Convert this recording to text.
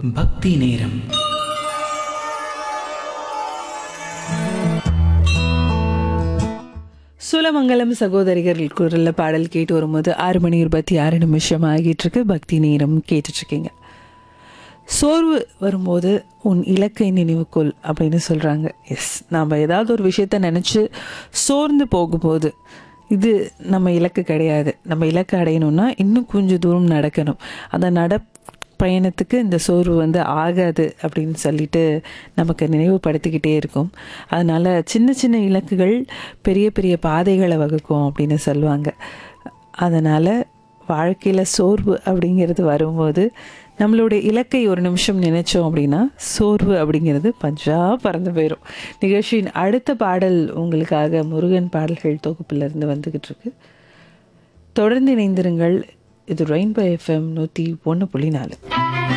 பக்தி நேரம் சூலமங்கலம் சகோதரிகள் குரல்ல பாடல் கேட்டு வரும்போது ஆறு மணி இருபத்தி ஆறு நிமிஷம் ஆகிட்டு இருக்கு பக்தி நேரம் கேட்டுட்டு இருக்கீங்க சோர்வு வரும்போது உன் இலக்கை நினைவுக்கொள் அப்படின்னு சொல்கிறாங்க எஸ் நாம் ஏதாவது ஒரு விஷயத்த நினச்சி சோர்ந்து போகும்போது இது நம்ம இலக்கு கிடையாது நம்ம இலக்கு அடையணும்னா இன்னும் கொஞ்சம் தூரம் நடக்கணும் அந்த நட பயணத்துக்கு இந்த சோர்வு வந்து ஆகாது அப்படின்னு சொல்லிட்டு நமக்கு நினைவுபடுத்திக்கிட்டே இருக்கும் அதனால் சின்ன சின்ன இலக்குகள் பெரிய பெரிய பாதைகளை வகுக்கும் அப்படின்னு சொல்லுவாங்க அதனால் வாழ்க்கையில் சோர்வு அப்படிங்கிறது வரும்போது நம்மளுடைய இலக்கை ஒரு நிமிஷம் நினைச்சோம் அப்படின்னா சோர்வு அப்படிங்கிறது பஞ்சா பறந்து போயிடும் நிகழ்ச்சியின் அடுத்த பாடல் உங்களுக்காக முருகன் பாடல்கள் தொகுப்பிலிருந்து வந்துக்கிட்டு இருக்கு தொடர்ந்து இணைந்திருங்கள் இது ரெயின்போ எஃப்எம் நூற்றி ஒன்று புள்ளி நாலு